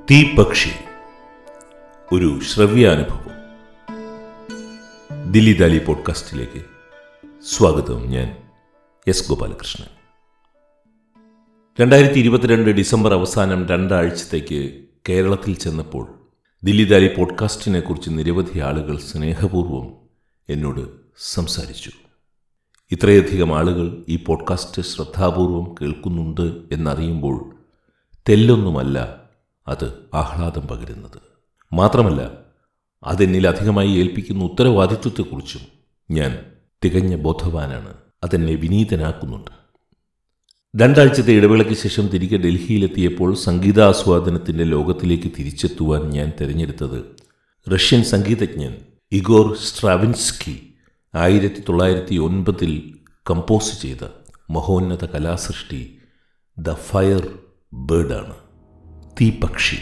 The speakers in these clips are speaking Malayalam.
തീപക്ഷി ഒരു ശ്രവ്യാനുഭവം ദില്ലി ദാലി പോഡ്കാസ്റ്റിലേക്ക് സ്വാഗതം ഞാൻ എസ് ഗോപാലകൃഷ്ണൻ രണ്ടായിരത്തി ഇരുപത്തിരണ്ട് ഡിസംബർ അവസാനം രണ്ടാഴ്ചത്തേക്ക് കേരളത്തിൽ ചെന്നപ്പോൾ ദില്ലി ദാലി പോഡ്കാസ്റ്റിനെ കുറിച്ച് നിരവധി ആളുകൾ സ്നേഹപൂർവ്വം എന്നോട് സംസാരിച്ചു ഇത്രയധികം ആളുകൾ ഈ പോഡ്കാസ്റ്റ് ശ്രദ്ധാപൂർവം കേൾക്കുന്നുണ്ട് എന്നറിയുമ്പോൾ തെല്ലൊന്നുമല്ല അത് ആഹ്ലാദം പകരുന്നത് മാത്രമല്ല അതെന്നിൽ അധികമായി ഏൽപ്പിക്കുന്ന ഉത്തരവാദിത്വത്തെക്കുറിച്ചും ഞാൻ തികഞ്ഞ ബോധവാനാണ് അതെന്നെ വിനീതനാക്കുന്നുണ്ട് രണ്ടാഴ്ചത്തെ ഇടവേളയ്ക്ക് ശേഷം തിരികെ ഡൽഹിയിലെത്തിയപ്പോൾ സംഗീതാസ്വാദനത്തിൻ്റെ ലോകത്തിലേക്ക് തിരിച്ചെത്തുവാൻ ഞാൻ തിരഞ്ഞെടുത്തത് റഷ്യൻ സംഗീതജ്ഞൻ ഇഗോർ സ്ട്രാവിൻസ്കി ആയിരത്തി തൊള്ളായിരത്തി ഒൻപതിൽ കമ്പോസ് ചെയ്ത മഹോന്നത കലാസൃഷ്ടി ദ ഫയർ ബേർഡാണ് തീപക്ഷി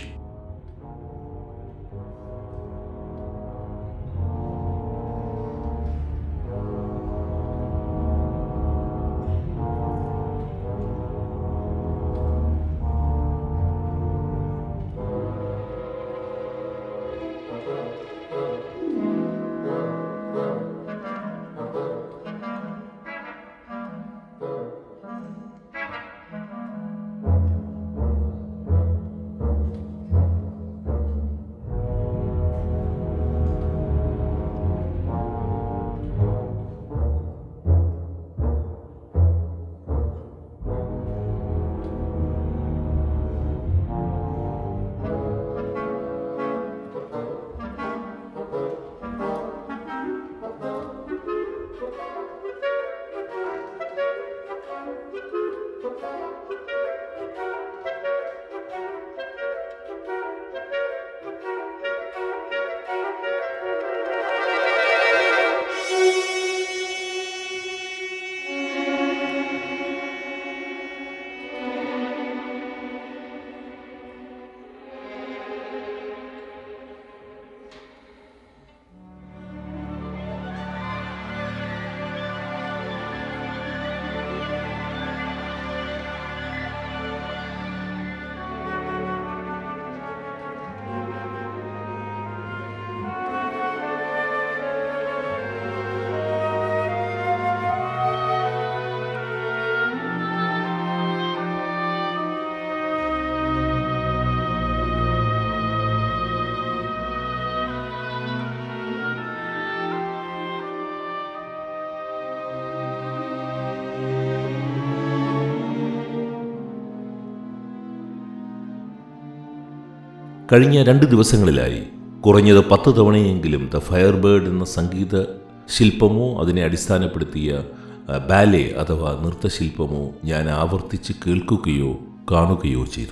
കഴിഞ്ഞ രണ്ട് ദിവസങ്ങളിലായി കുറഞ്ഞത് പത്ത് തവണയെങ്കിലും ദ ഫയർ ബേർഡ് എന്ന സംഗീത ശില്പമോ അതിനെ അടിസ്ഥാനപ്പെടുത്തിയ ആ, ബാലെ അഥവാ നൃത്തശില്പമോ ഞാൻ ആവർത്തിച്ച് കേൾക്കുകയോ കാണുകയോ ചെയ്തു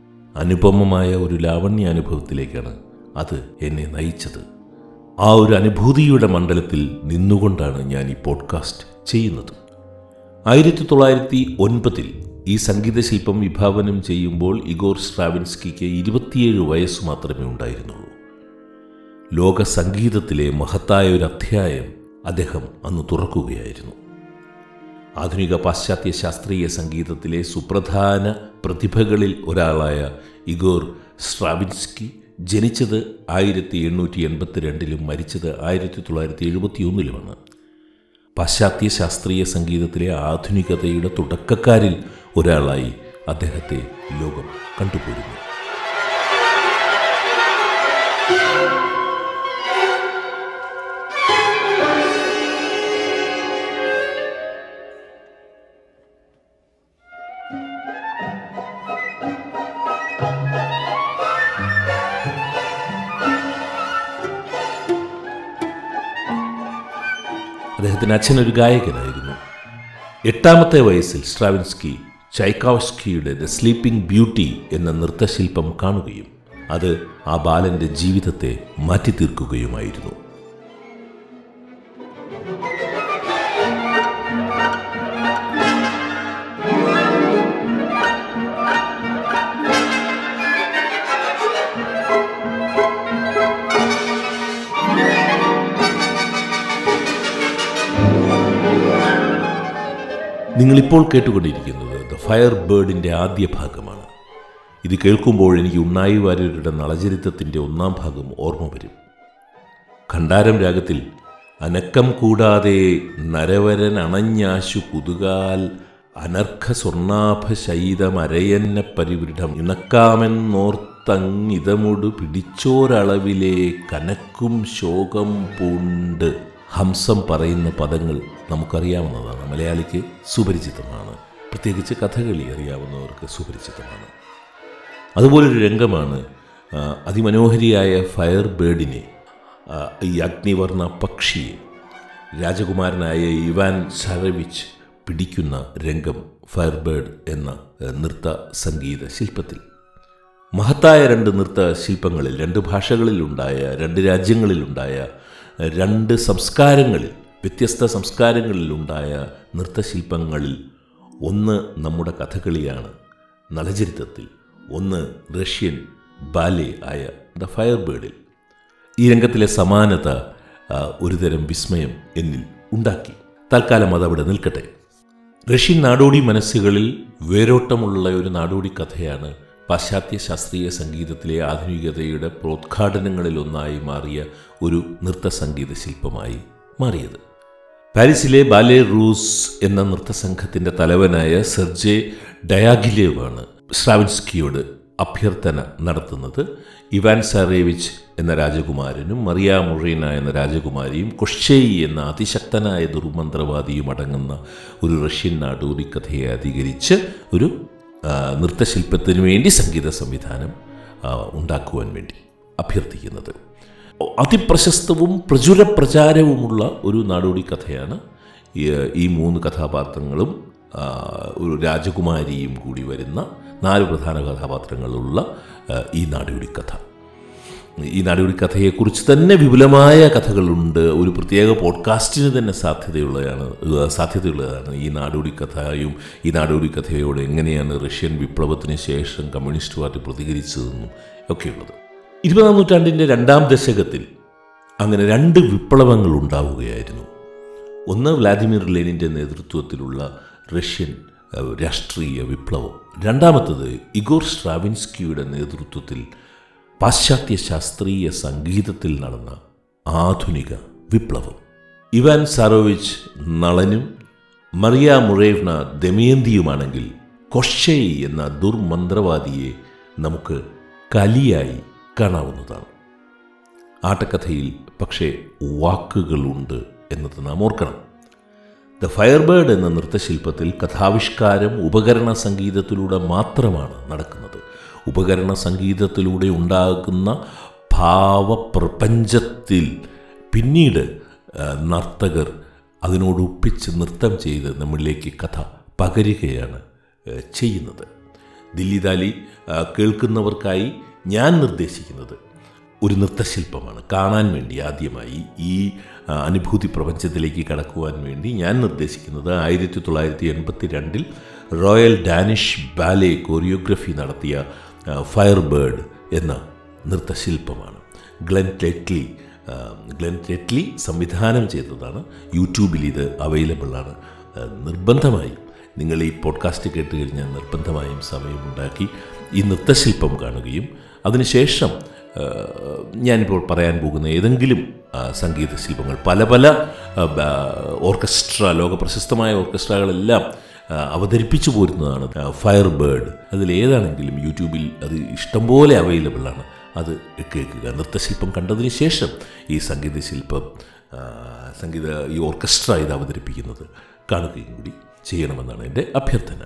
അനുപമമായ ഒരു ലാവണ്യ അനുഭവത്തിലേക്കാണ് അത് എന്നെ നയിച്ചത് ആ ഒരു അനുഭൂതിയുടെ മണ്ഡലത്തിൽ നിന്നുകൊണ്ടാണ് ഞാൻ ഈ പോഡ്കാസ്റ്റ് ചെയ്യുന്നത് ആയിരത്തി തൊള്ളായിരത്തി ഒൻപതിൽ ഈ സംഗീതശില്പം വിഭാവനം ചെയ്യുമ്പോൾ ഇഗോർ സ്ട്രാവിൻസ്കിക്ക് ഇരുപത്തിയേഴ് വയസ്സ് മാത്രമേ ഉണ്ടായിരുന്നുള്ളൂ ലോക സംഗീതത്തിലെ മഹത്തായ ഒരു അധ്യായം അദ്ദേഹം അന്ന് തുറക്കുകയായിരുന്നു ആധുനിക പാശ്ചാത്യ ശാസ്ത്രീയ സംഗീതത്തിലെ സുപ്രധാന പ്രതിഭകളിൽ ഒരാളായ ഇഗോർ സ്ട്രാവിൻസ്കി ജനിച്ചത് ആയിരത്തി എണ്ണൂറ്റി എൺപത്തിരണ്ടിലും മരിച്ചത് ആയിരത്തി തൊള്ളായിരത്തി എഴുപത്തിയൊന്നിലുമാണ് പാശ്ചാത്യ ശാസ്ത്രീയ സംഗീതത്തിലെ ആധുനികതയുടെ തുടക്കക്കാരിൽ ഒരാളായി അദ്ദേഹത്തെ ലോകം കണ്ടുപോരുന്നു അദ്ദേഹത്തിൻ്റെ അച്ഛൻ ഒരു ഗായകനായിരുന്നു എട്ടാമത്തെ വയസ്സിൽ സ്ട്രാവിൻസ്കി ചൈക്കാവ്സ്കിയുടെ ദ സ്ലീപ്പിംഗ് ബ്യൂട്ടി എന്ന നൃത്തശില്പം കാണുകയും അത് ആ ബാലന്റെ ജീവിതത്തെ മാറ്റിത്തീർക്കുകയുമായിരുന്നു നിങ്ങളിപ്പോൾ കേട്ടുകൊണ്ടിരിക്കുന്നത് ദ ഫയർ ബേർഡിൻ്റെ ആദ്യ ഭാഗമാണ് ഇത് കേൾക്കുമ്പോൾ എനിക്ക് ഉണ്ണായി വാര്യരുടെ നളചരിത്രത്തിൻ്റെ ഒന്നാം ഭാഗം ഓർമ്മ വരും ഖണ്ഡാരം രാഗത്തിൽ അനക്കം കൂടാതെ നരവരൻ അണഞ്ഞാശു പുതുകാൽ അനർഘ സ്വർണാഭ ശൈതമരയന്ന പരിവൃഢം ഇണക്കാമെന്നോർത്തങ്ങിതമുട് പിടിച്ചോരളവിലെ കനക്കും ശോകം പൂണ്ട് ഹംസം പറയുന്ന പദങ്ങൾ നമുക്കറിയാവുന്നതാണ് മലയാളിക്ക് സുപരിചിതമാണ് പ്രത്യേകിച്ച് കഥകളി അറിയാവുന്നവർക്ക് സുപരിചിതമാണ് അതുപോലൊരു രംഗമാണ് ആ, അതിമനോഹരിയായ ഫയർ ബേർഡിനെ ആ, ഈ അഗ്നിവർണ്ണ പക്ഷിയെ രാജകുമാരനായ ഇവാൻ സറവിച്ച് പിടിക്കുന്ന രംഗം ഫയർ ബേർഡ് എന്ന ആ, നൃത്ത സംഗീത ശില്പത്തിൽ മഹത്തായ രണ്ട് നൃത്ത ശില്പങ്ങളിൽ രണ്ട് ഭാഷകളിലുണ്ടായ രണ്ട് രാജ്യങ്ങളിലുണ്ടായ രണ്ട് സംസ്കാരങ്ങളിൽ വ്യത്യസ്ത സംസ്കാരങ്ങളിലുണ്ടായ നൃത്തശില്പങ്ങളിൽ ഒന്ന് നമ്മുടെ കഥകളിയാണ് നളചരിത്രത്തിൽ ഒന്ന് റഷ്യൻ ബാലെ ആയ ദ ഫയർ ബേർഡിൽ ഈ രംഗത്തിലെ സമാനത ആ, ഒരുതരം വിസ്മയം എന്നിൽ ഉണ്ടാക്കി തൽക്കാലം അതവിടെ നിൽക്കട്ടെ റഷ്യൻ നാടോടി മനസ്സുകളിൽ വേരോട്ടമുള്ള ഒരു നാടോടി കഥയാണ് പാശ്ചാത്യ ശാസ്ത്രീയ സംഗീതത്തിലെ ആധുനികതയുടെ പ്രോദ്ഘാടനങ്ങളിലൊന്നായി മാറിയ ഒരു നൃത്ത സംഗീത ശില്പമായി മാറിയത് പാരീസിലെ ബാലെ റൂസ് എന്ന നൃത്തസംഘത്തിൻ്റെ തലവനായ സെർജെ ഡയാഗിലേവാണ് സ്ട്രാവിൻസ്കിയോട് അഭ്യർത്ഥന നടത്തുന്നത് ഇവാൻ സാറേവിച്ച് എന്ന രാജകുമാരനും മറിയ മൊറീന എന്ന രാജകുമാരിയും കൊഷേയി എന്ന അതിശക്തനായ ദുർമന്ത്രവാദിയും അടങ്ങുന്ന ഒരു റഷ്യൻ നാടോടി കഥയെ അധികരിച്ച് ഒരു ആ, നൃത്തശില്പത്തിന് വേണ്ടി സംഗീത സംവിധാനം ആ, ഉണ്ടാക്കുവാൻ വേണ്ടി അഭ്യർത്ഥിക്കുന്നത് അതിപ്രശസ്തവും പ്രചുര പ്രചാരവുമുള്ള ഒരു നാടോടി കഥയാണ് ഈ ഈ മൂന്ന് കഥാപാത്രങ്ങളും ആ, ഒരു രാജകുമാരിയും കൂടി വരുന്ന നാല് പ്രധാന കഥാപാത്രങ്ങളുള്ള ആ, ഈ നാടോടി കഥ ഈ നാടോടി കഥയെക്കുറിച്ച് തന്നെ വിപുലമായ കഥകളുണ്ട് ഒരു പ്രത്യേക പോഡ്കാസ്റ്റിന് തന്നെ സാധ്യതയുള്ളതാണ് ഏഹ് സാധ്യതയുള്ളതാണ് ഈ നാടോടി കഥയും ഈ നാടോടി കഥയോട് എങ്ങനെയാണ് റഷ്യൻ വിപ്ലവത്തിന് ശേഷം കമ്മ്യൂണിസ്റ്റ് പാർട്ടി പ്രതികരിച്ചതെന്നും ഒക്കെയുള്ളത് ഇരുപതാം നൂറ്റാണ്ടിൻ്റെ രണ്ടാം ദശകത്തിൽ അങ്ങനെ രണ്ട് വിപ്ലവങ്ങൾ ഉണ്ടാവുകയായിരുന്നു ഒന്ന് വ്ലാദിമിർ ലെനിൻ്റെ നേതൃത്വത്തിലുള്ള റഷ്യൻ ഏഹ്, രാഷ്ട്രീയ വിപ്ലവം രണ്ടാമത്തത് ഇഗോർ സ്ട്രാവിൻസ്കിയുടെ നേതൃത്വത്തിൽ പാശ്ചാത്യ ശാസ്ത്രീയ സംഗീതത്തിൽ നടന്ന ആധുനിക വിപ്ലവം ഇവാൻ സാറോവിച്ച് നളനും മറിയ മുറേവ്ന ദമയന്തിയുമാണെങ്കിൽ കൊഷേയ് എന്ന ദുർമന്ത്രവാദിയെ നമുക്ക് കലിയായി കാണാവുന്നതാണ് ആട്ടക്കഥയിൽ പക്ഷേ വാക്കുകളുണ്ട് എന്നത് നാം ഓർക്കണം ദ ഫയർബേർഡ് എന്ന നൃത്തശില്പത്തിൽ കഥാവിഷ്കാരം ഉപകരണ സംഗീതത്തിലൂടെ മാത്രമാണ് നടക്കുന്നത് ഉപകരണ സംഗീതത്തിലൂടെ ഉണ്ടാകുന്ന ഭാവപ്രപഞ്ചത്തിൽ പിന്നീട് ആ, നർത്തകർ അതിനോട് ഒപ്പിച്ച് നൃത്തം ചെയ്ത് നമ്മളിലേക്ക് കഥ പകരുകയാണ് ആ, ചെയ്യുന്നത് ദില്ലി ദാലി ആ, കേൾക്കുന്നവർക്കായി ഞാൻ നിർദ്ദേശിക്കുന്നത് ഒരു നൃത്തശില്പമാണ് കാണാൻ വേണ്ടി ആദ്യമായി ഈ ആ, അനുഭൂതി പ്രപഞ്ചത്തിലേക്ക് കടക്കുവാൻ വേണ്ടി ഞാൻ നിർദ്ദേശിക്കുന്നത് ആയിരത്തി തൊള്ളായിരത്തി എൺപത്തി രണ്ടിൽ റോയൽ ഡാനിഷ് ബാലെ കൊറിയോഗ്രഫി നടത്തിയ ആ, ഫയർ ബേർഡ് എന്ന നൃത്തശില്പമാണ് ഗ്ലെൻ ടെറ്റ്ലി ആ, ഗ്ലെൻ ടെറ്റ്ലി സംവിധാനം ചെയ്തതാണ് യൂട്യൂബിൽ ഇത് അവൈലബിൾ ആണ് ആ, നിർബന്ധമായും നിങ്ങൾ ഈ പോഡ്കാസ്റ്റ് കേട്ട് കഴിഞ്ഞാൽ നിർബന്ധമായും സമയമുണ്ടാക്കി ഈ നൃത്തശില്പം കാണുകയും അതിനുശേഷം ആ, ഞാനിപ്പോൾ പറയാൻ പോകുന്ന ഏതെങ്കിലും ആ, സംഗീത ശില്പങ്ങൾ പല പല ആ, ബ- ഓർക്കസ്ട്ര ലോക പ്രശസ്തമായ ഓർക്കസ്ട്രകളെല്ലാം ആ, അവതരിപ്പിച്ചു പോരുന്നതാണ് ആ, ഫയർ ബേർഡ് അതിലേതാണെങ്കിലും യൂട്യൂബിൽ അത് ഇഷ്ടംപോലെ അവൈലബിൾ ആണ് അത് കേൾക്കുക നൃത്തശില്പം കണ്ടതിന് ശേഷം ഈ സംഗീത ശില്പം ആ, സംഗീത ഈ ഓർക്കസ്ട്ര ഇത് അവതരിപ്പിക്കുന്നത് കാണുകയും കൂടി ചെയ്യണമെന്നാണ് എൻ്റെ അഭ്യർത്ഥന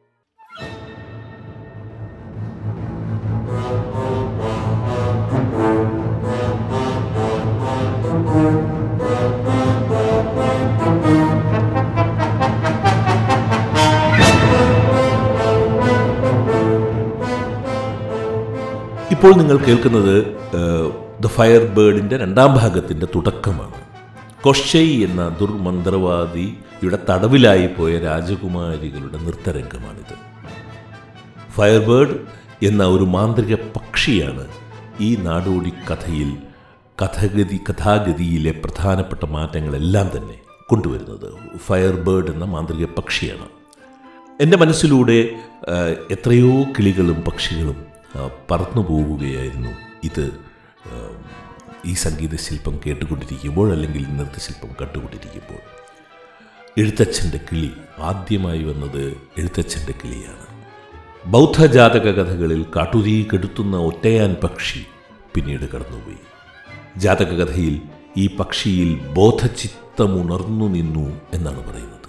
ഇപ്പോൾ നിങ്ങൾ കേൾക്കുന്നത് ദ ഫയർ ബേർഡിൻ്റെ രണ്ടാം ഭാഗത്തിൻ്റെ തുടക്കമാണ് കൊഷൈ എന്ന ദുർമന്ത്രവാദിയുടെ തടവിലായി പോയ രാജകുമാരികളുടെ നൃത്തരംഗമാണിത് ഫയർബേർഡ് എന്ന ഒരു മാന്ത്രിക പക്ഷിയാണ് ഈ നാടോടി കഥയിൽ കഥഗതി കഥാഗതിയിലെ പ്രധാനപ്പെട്ട മാറ്റങ്ങളെല്ലാം തന്നെ കൊണ്ടുവരുന്നത് ഫയർബേർഡ് എന്ന മാന്ത്രിക പക്ഷിയാണ് എൻ്റെ മനസ്സിലൂടെ ആ, എത്രയോ കിളികളും പക്ഷികളും ആ, പറന്നു പോവുകയായിരുന്നു ഇത് ആ, ഈ സംഗീത ശില്പം കേട്ടുകൊണ്ടിരിക്കുമ്പോൾ അല്ലെങ്കിൽ നൃത്തശില്പം കണ്ടുകൊണ്ടിരിക്കുമ്പോൾ എഴുത്തച്ഛൻ്റെ കിളി ആദ്യമായി വന്നത് എഴുത്തച്ഛൻ്റെ കിളിയാണ് ബൗദ്ധജാതക കഥകളിൽ കാട്ടുതീ കെടുത്തുന്ന ഒറ്റയാൻ പക്ഷി പിന്നീട് കടന്നുപോയി ജാതക കഥയിൽ ഈ പക്ഷിയിൽ ബോധചിത്തമുണർന്നു നിന്നു എന്നാണ് പറയുന്നത്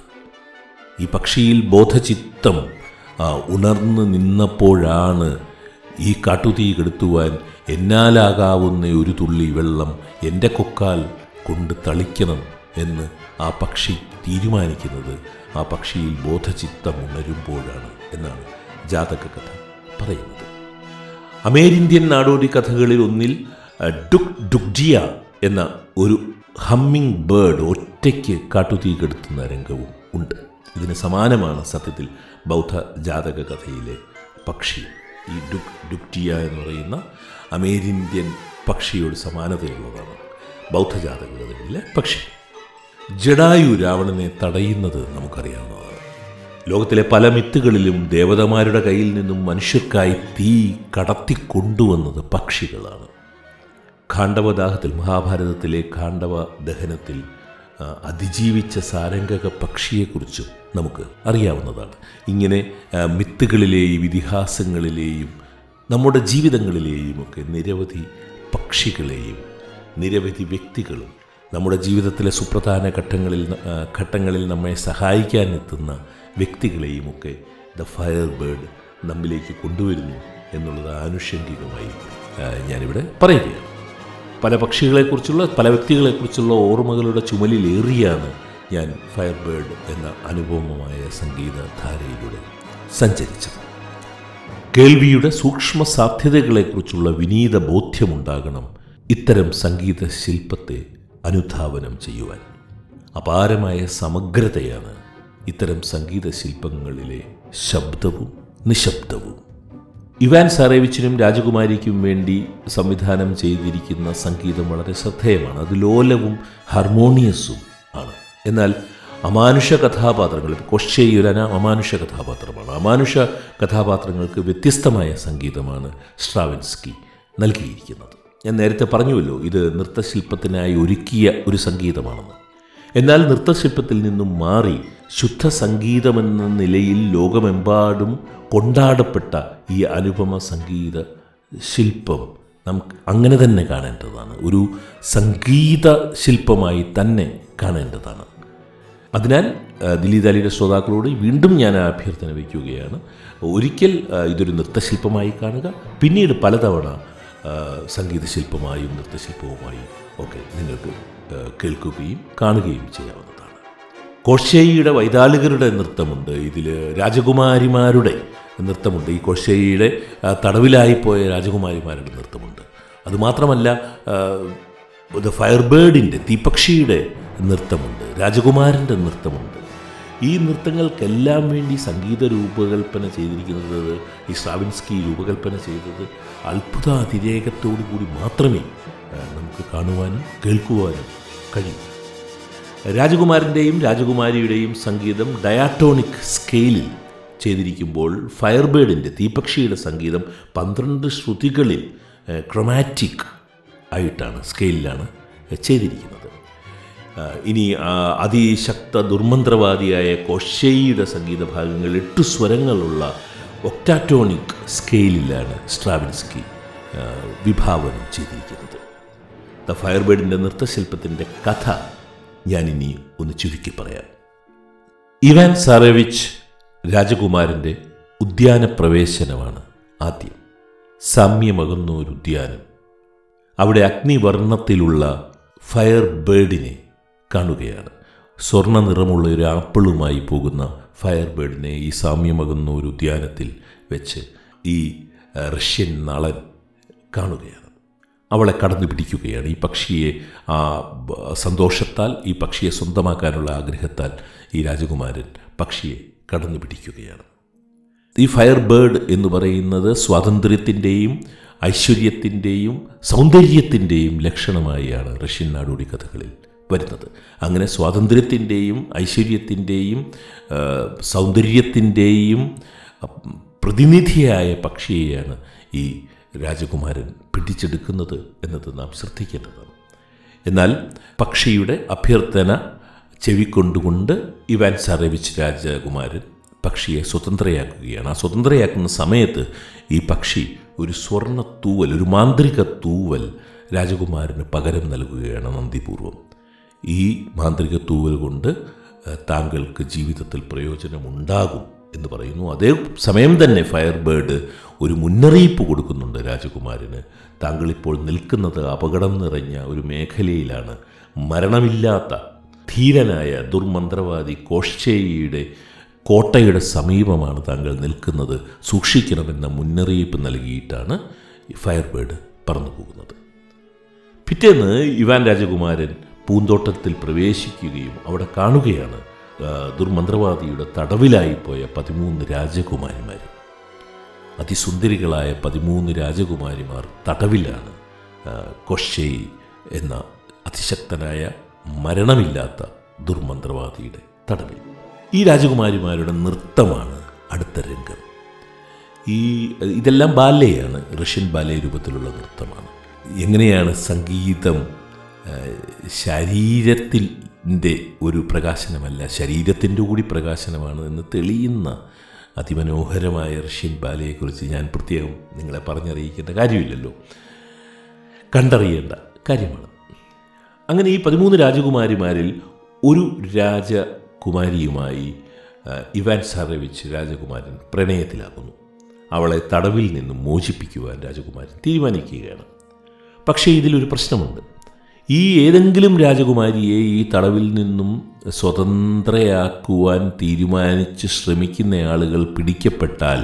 ഈ പക്ഷിയിൽ ബോധചിത്തം ആ, ഉണർന്നു നിന്നപ്പോഴാണ് ഈ കാട്ടുതീ കെടുത്തുവാൻ എന്നാലാകാവുന്ന ഒരു തുള്ളി വെള്ളം എൻ്റെ കൊക്കാൽ കൊണ്ട് തളിക്കണം എന്ന് ആ പക്ഷി തീരുമാനിക്കുന്നത് ആ പക്ഷിയിൽ ബോധചിത്തം ഉണരുമ്പോഴാണ് എന്നാണ് ജാതക കഥ പറയുന്നത് അമേരിന്ത്യൻ നാടോടി കഥകളിൽ ഒന്നിൽ അഹ്, ഡുക് ഡുക്ജിയ എന്ന ഒരു ഹമ്മിങ് ബേർഡ് ഒറ്റയ്ക്ക് കാട്ടുതീ കെടുത്തുന്ന രംഗവും ഉണ്ട് ഇതിന് സമാനമാണ് സത്യത്തിൽ ബൗദ്ധ ജാതക കഥയിലെ പക്ഷി ഈ ഡുക് ഡുക്ജിയ എന്ന് പറയുന്ന അമേരിന്ത്യൻ പക്ഷിയോട് സമാനതയുള്ളതാണ് ബൗദ്ധ ജാതക കഥകളിലെ പക്ഷി ജഡായു രാവണനെ തടയുന്നത് നമുക്കറിയാവുന്നതാണ് ലോകത്തിലെ പല മിത്തുകളിലും ദേവതമാരുടെ കയ്യിൽ നിന്നും മനുഷ്യർക്കായി തീ കടത്തിക്കൊണ്ടുവന്നത് പക്ഷികളാണ് ഖാണ്ഡവദാഹത്തിൽ മഹാഭാരതത്തിലെ ഖാണ്ഡവ ദഹനത്തിൽ ആ, അതിജീവിച്ച സാരംഗക പക്ഷിയെക്കുറിച്ചും നമുക്ക് അറിയാവുന്നതാണ് ഇങ്ങനെ ആ, മിത്തുകളിലെയും ഇതിഹാസങ്ങളിലെയും നമ്മുടെ ജീവിതങ്ങളിലെയും ഒക്കെ നിരവധി പക്ഷികളെയും നിരവധി വ്യക്തികളും നമ്മുടെ ജീവിതത്തിലെ സുപ്രധാന ഘട്ടങ്ങളിൽ ന- ആ, ഘട്ടങ്ങളിൽ നമ്മെ സഹായിക്കാൻ എത്തുന്ന വ്യക്തികളെയും ഒക്കെ ദ ഫയർ ബേർഡ് നമ്മിലേക്ക് കൊണ്ടുവരുന്നു എന്നുള്ളത് ആനുഷംഗികമായി ആ, ഞാനിവിടെ പറയുകയാണ് പല പക്ഷികളെക്കുറിച്ചുള്ള പല വ്യക്തികളെക്കുറിച്ചുള്ള ഓർമ്മകളുടെ ചുമലിലേറിയാണ് ഞാൻ ഫയർ ബേർഡ് എന്ന അനുപമമായ സംഗീതധാരയിലൂടെ സഞ്ചരിച്ചത് കേൾവിയുടെ സൂക്ഷ്മ സാധ്യതകളെക്കുറിച്ചുള്ള വിനീത ബോധ്യമുണ്ടാകണം ഇത്തരം സംഗീത ശില്പത്തെ അനുധാവനം ചെയ്യുവാൻ അപാരമായ സമഗ്രതയാണ് ഇത്തരം സംഗീത ശില്പങ്ങളിലെ ശബ്ദവും നിശബ്ദവും ഇവാൻ സാറേവിച്ചിനും രാജകുമാരിക്കും വേണ്ടി സംവിധാനം ചെയ്തിരിക്കുന്ന സംഗീതം വളരെ ശ്രദ്ധേയമാണ് അത് ലോലവും ഹാർമോണിയസും ആണ് എന്നാൽ അമാനുഷ കഥാപാത്രങ്ങൾ കൊഷേ ഒരു അന അമാനുഷ കഥാപാത്രമാണ് അമാനുഷ കഥാപാത്രങ്ങൾക്ക് വ്യത്യസ്തമായ സംഗീതമാണ് സ്ട്രാവിൻസ്കി നൽകിയിരിക്കുന്നത് ഞാൻ നേരത്തെ പറഞ്ഞുവല്ലോ ഇത് നൃത്തശില്പത്തിനായി ഒരുക്കിയ ഒരു സംഗീതമാണെന്ന് എന്നാൽ നൃത്തശില്പത്തിൽ നിന്നും മാറി ശുദ്ധ സംഗീതമെന്ന നിലയിൽ ലോകമെമ്പാടും കൊണ്ടാടപ്പെട്ട ഈ അനുപമ സംഗീത ശില്പം നമുക്ക് അങ്ങനെ തന്നെ കാണേണ്ടതാണ് ഒരു സംഗീത ശില്പമായി തന്നെ കാണേണ്ടതാണ് അതിനാൽ ആ, ദിലീപ് അലിയുടെ ശ്രോതാക്കളോട് വീണ്ടും ഞാൻ ആ അഭ്യർത്ഥന വയ്ക്കുകയാണ് ഒരിക്കൽ ആ, ഇതൊരു നൃത്തശില്പമായി കാണുക പിന്നീട് പലതവണ ആ, സംഗീത ശില്പമായും നൃത്തശില്പവുമായും ഒക്കെ നിങ്ങൾക്ക് ആ, കേൾക്കുകയും കാണുകയും ചെയ്യാവുന്നതാണ് കോഷേയിയുടെ വൈതാളികരുടെ നൃത്തമുണ്ട് ഇതിൽ രാജകുമാരിമാരുടെ നൃത്തമുണ്ട് ഈ കോഷേയിയുടെ ആ, തടവിലായിപ്പോയ രാജകുമാരിമാരുടെ നൃത്തമുണ്ട് അതുമാത്രമല്ല ആ, ഇത് ഫയർബേർഡിൻ്റെ തീപക്ഷിയുടെ നൃത്തമുണ്ട് രാജകുമാരൻ്റെ നൃത്തമുണ്ട് ഈ നൃത്തങ്ങൾക്കെല്ലാം വേണ്ടി സംഗീത രൂപകൽപ്പന ചെയ്തിരിക്കുന്നത് ഈ സ്ട്രാവിൻസ്കി രൂപകൽപ്പന ചെയ്തത് അത്ഭുത അതിരേകത്തോടു കൂടി മാത്രമേ ആ, നമുക്ക് കാണുവാനും കേൾക്കുവാനും കഴിയൂ രാജകുമാരൻ്റെയും രാജകുമാരിയുടെയും സംഗീതം ഡയാട്ടോണിക് സ്കെയിലിൽ ചെയ്തിരിക്കുമ്പോൾ ഫയർബേർഡിൻ്റെ തീപക്ഷിയുടെ സംഗീതം പന്ത്രണ്ട് ശ്രുതികളിൽ ക്രൊമാറ്റിക് ആയിട്ടാണ് സ്കെയിലിലാണ് ചെയ്തിരിക്കുന്നത് ആ, ഇനി ആ, അതിശക്ത ദുർമന്ത്രവാദിയായ കൊഷേയിയുടെ സംഗീത ഭാഗങ്ങൾ എട്ട് സ്വരങ്ങളുള്ള ഒക്ടാറ്റോണിക് സ്കെയിലിലാണ് സ്ട്രാവിൻസ്കി ആ, വിഭാവനം ചെയ്തിരിക്കുന്നത് ദ ഫയർബേർഡിൻ്റെ നൃത്തശില്പത്തിൻ്റെ കഥ ഞാനിനി ഒന്ന് ചുരുക്കി പറയാം ഇവാൻ സാറേവിച്ച് രാജകുമാരൻ്റെ ഉദ്യാന പ്രവേശനമാണ് ആദ്യം സാമ്യമകുന്ന ഒരു ഉദ്യാനം അവിടെ അഗ്നിവർണ്ണത്തിലുള്ള ഫയർ ബേർഡിനെ കാണുകയാണ് സ്വർണ്ണ നിറമുള്ള ഒരു ആപ്പിളുമായി പോകുന്ന ഫയർ ബേർഡിനെ ഈ സാമ്യമകുന്ന ഒരു ഉദ്യാനത്തിൽ വെച്ച് ഈ ആ, റഷ്യൻ നളൻ കാണുകയാണ് അവളെ കടന്നു പിടിക്കുകയാണ് ഈ പക്ഷിയെ ആ ബ- സന്തോഷത്താൽ ഈ പക്ഷിയെ സ്വന്തമാക്കാനുള്ള ആഗ്രഹത്താൽ ഈ രാജകുമാരൻ പക്ഷിയെ കടന്നു പിടിക്കുകയാണ് ഈ ഫയർ ബേർഡ് എന്ന് പറയുന്നത് സ്വാതന്ത്ര്യത്തിൻ്റെയും ഐശ്വര്യത്തിൻ്റെയും സൗന്ദര്യത്തിൻ്റെയും ലക്ഷണമായാണ് റഷ്യൻ നാടോടി കഥകളിൽ വരുന്നത് അങ്ങനെ സ്വാതന്ത്ര്യത്തിൻ്റെയും ഐശ്വര്യത്തിൻ്റെയും ആ, സൗന്ദര്യത്തിൻ്റെയും ആ, പ്രതിനിധിയായ പക്ഷിയെയാണ് ഈ രാജകുമാരൻ പിടിച്ചെടുക്കുന്നത് എന്നത് നാം ശ്രദ്ധിക്കേണ്ടതാണ് എന്നാൽ പക്ഷിയുടെ അഭ്യർത്ഥന ചെവിക്കൊണ്ടുകൊണ്ട് ഇവാൻ സാറേവിച്ച് രാജകുമാരൻ പക്ഷിയെ സ്വതന്ത്രയാക്കുകയാണ് ആ സ്വതന്ത്രയാക്കുന്ന സമയത്ത് ഈ പക്ഷി ഒരു സ്വർണ്ണ തൂവൽ ഒരു മാന്ത്രിക തൂവൽ രാജകുമാരന് പകരം നൽകുകയാണ് നന്ദിപൂർവം ഈ മാന്ത്രിക തൂവൽ കൊണ്ട് ഏഹ്, താങ്കൾക്ക് ജീവിതത്തിൽ പ്രയോജനമുണ്ടാകും എന്ന് പറയുന്നു അതേ സമയം തന്നെ ഫയർ ബേർഡ് ഒരു മുന്നറിയിപ്പ് കൊടുക്കുന്നുണ്ട് രാജകുമാരന് താങ്കൾ ഇപ്പോൾ നിൽക്കുന്നത് അപകടം നിറഞ്ഞ ഒരു മേഖലയിലാണ് മരണമില്ലാത്ത ധീരനായ ദുർമന്ത്രവാദി കോഷ്ചേയിയുടെ കോട്ടയുടെ സമീപമാണ് താങ്കൾ നിൽക്കുന്നത് സൂക്ഷിക്കണമെന്ന മുന്നറിയിപ്പ് നൽകിയിട്ടാണ് ഈ ഫയർ ബേർഡ് പറന്നു പോകുന്നത് പിറ്റേന്ന് ഇവാൻ രാജകുമാരൻ പൂന്തോട്ടത്തിൽ പ്രവേശിക്കുകയും അവിടെ കാണുകയാണ് ആ, ദുർമന്ത്രവാദിയുടെ തടവിലായിപ്പോയ പതിമൂന്ന് രാജകുമാരിമാർ അതിസുന്ദരികളായ പതിമൂന്ന് രാജകുമാരിമാർ തടവിലാണ് ആ, കൊഷേയി എന്ന അതിശക്തനായ മരണമില്ലാത്ത ദുർമന്ത്രവാദിയുടെ തടവിൽ ഈ രാജകുമാരിമാരുടെ നൃത്തമാണ് അടുത്ത രംഗം ഈ ഇതെല്ലാം ബാലയാണ് റഷ്യൻ ബാലേ രൂപത്തിലുള്ള നൃത്തമാണ് എങ്ങനെയാണ് സംഗീതം ആ, ശരീരത്തിൻ്റെ ഒരു പ്രകാശനമല്ല ശരീരത്തിൻ്റെ കൂടി പ്രകാശനമാണ് എന്ന് തെളിയുന്ന അതിമനോഹരമായ റഷ്യൻ ബാലയെക്കുറിച്ച് ഞാൻ പ്രത്യേകം നിങ്ങളെ പറഞ്ഞറിയിക്കേണ്ട കാര്യമില്ലല്ലോ കണ്ടറിയേണ്ട കാര്യമാണ് അങ്ങനെ ഈ പതിമൂന്ന് രാജകുമാരിമാരിൽ ഒരു രാജകുമാരിയുമായി ആ, ഇവാൻ സാറേവിച്ച് രാജകുമാരൻ പ്രണയത്തിലാകുന്നു അവളെ തടവിൽ നിന്നും മോചിപ്പിക്കുവാൻ രാജകുമാരൻ തീരുമാനിക്കുകയാണ് പക്ഷേ ഇതിലൊരു പ്രശ്നമുണ്ട് ഈ ഏതെങ്കിലും രാജകുമാരിയെ ഈ തടവിൽ നിന്നും സ്വതന്ത്രയാക്കുവാൻ തീരുമാനിച്ച് ശ്രമിക്കുന്ന ആളുകൾ പിടിക്കപ്പെട്ടാൽ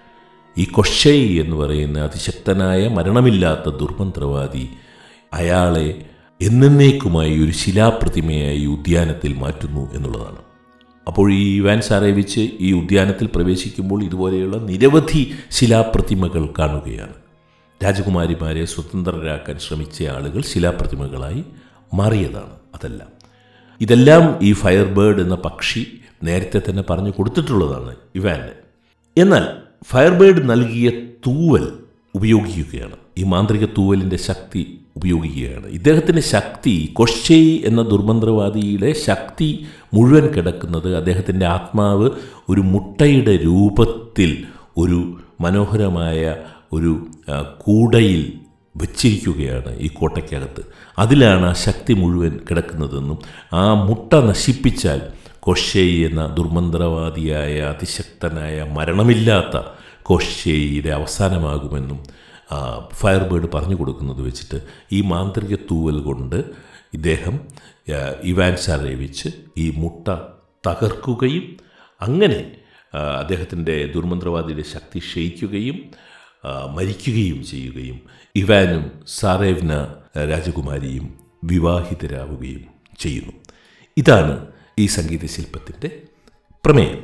ഈ കൊഷൈ എന്ന് പറയുന്ന അതിശക്തനായ മരണമില്ലാത്ത ദുർമന്ത്രവാദി അയാളെ എന്നേക്കുമായി ഒരു ശിലാപ്രതിമയായി ഉദ്യാനത്തിൽ മാറ്റുന്നു എന്നുള്ളതാണ് അപ്പോൾ ഈ ഇവാൻ സാറേവിച്ച് ഈ ഉദ്യാനത്തിൽ പ്രവേശിക്കുമ്പോൾ ഇതുപോലെയുള്ള നിരവധി ശിലാപ്രതിമകൾ കാണുകയാണ് രാജകുമാരിമാരെ സ്വതന്ത്രരാക്കാൻ ശ്രമിച്ച ആളുകൾ ശിലാപ്രതിമകളായി മാറിയതാണ് അതെല്ലാം ഇതെല്ലാം ഈ ഫയർ ബേർഡ് എന്ന പക്ഷി നേരത്തെ തന്നെ പറഞ്ഞു കൊടുത്തിട്ടുള്ളതാണ് ഇവാന് എന്നാൽ ഫയർ ബേർഡ് നൽകിയ തൂവൽ ഉപയോഗിക്കുകയാണ് ഈ മാന്ത്രിക തൂവലിൻ്റെ ശക്തി ഉപയോഗിക്കുകയാണ് ഇദ്ദേഹത്തിൻ്റെ ശക്തി കൊഷേയി എന്ന ദുർമന്ത്രവാദിയുടെ ശക്തി മുഴുവൻ കിടക്കുന്നത് അദ്ദേഹത്തിൻ്റെ ആത്മാവ് ഒരു മുട്ടയുടെ രൂപത്തിൽ ഒരു മനോഹരമായ ഒരു ആ, കൂടയിൽ വച്ചിരിക്കുകയാണ് ഈ കോട്ടയ്ക്കകത്ത് അതിലാണ് ആ ശക്തി മുഴുവൻ കിടക്കുന്നതെന്നും ആ മുട്ട നശിപ്പിച്ചാൽ കൊഷേയി എന്ന ദുർമന്ത്രവാദിയായ അതിശക്തനായ മരണമില്ലാത്ത കൊഷേയിയുടെ അവസാനമാകുമെന്നും ആ, ഫയർ ബേർഡ് പറഞ്ഞു കൊടുക്കുന്നത് വെച്ചിട്ട് ഈ മാന്ത്രിക തൂവൽ കൊണ്ട് ഇദ്ദേഹം ആ, ഇവാൻ സാറേവിച്ച് ഈ മുട്ട തകർക്കുകയും അങ്ങനെ ആ, അദ്ദേഹത്തിൻ്റെ ദുർമന്ത്രവാദിയുടെ ശക്തി ക്ഷയിക്കുകയും ആ, മരിക്കുകയും ചെയ്യുകയും ഇവാനും സാറേവ്ന രാജകുമാരിയും വിവാഹിതരാവുകയും ചെയ്യുന്നു ഇതാണ് ഈ സംഗീത ശില്പത്തിൻ്റെ പ്രമേയം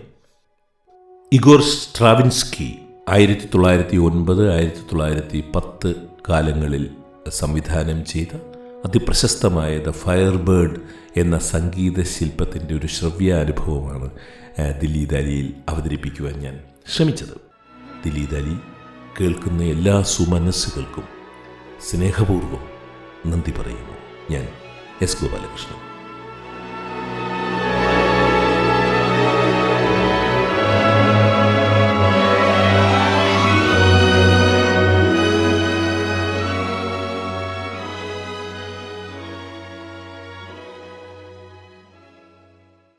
ഇഗോർ സ്ട്രാവിൻസ്കി ആയിരത്തി തൊള്ളായിരത്തി ഒൻപത് ആയിരത്തി തൊള്ളായിരത്തി പത്ത് കാലങ്ങളിൽ സംവിധാനം ചെയ്ത അതിപ്രശസ്തമായ ദ ഫയർ ബേർഡ് എന്ന സംഗീത ശില്പത്തിൻ്റെ ഒരു ശ്രവ്യാനുഭവമാണ് ആ, ദില്ലി ദാലിയിൽ അവതരിപ്പിക്കുവാൻ ഞാൻ ശ്രമിച്ചത് ദില്ലി ദാലി കേൾക്കുന്ന എല്ലാ സുമനസ്സുകൾക്കും സ്നേഹപൂർവ്വം നന്ദി പറയുന്നു ഞാൻ എസ് ഗോപാലകൃഷ്ണൻ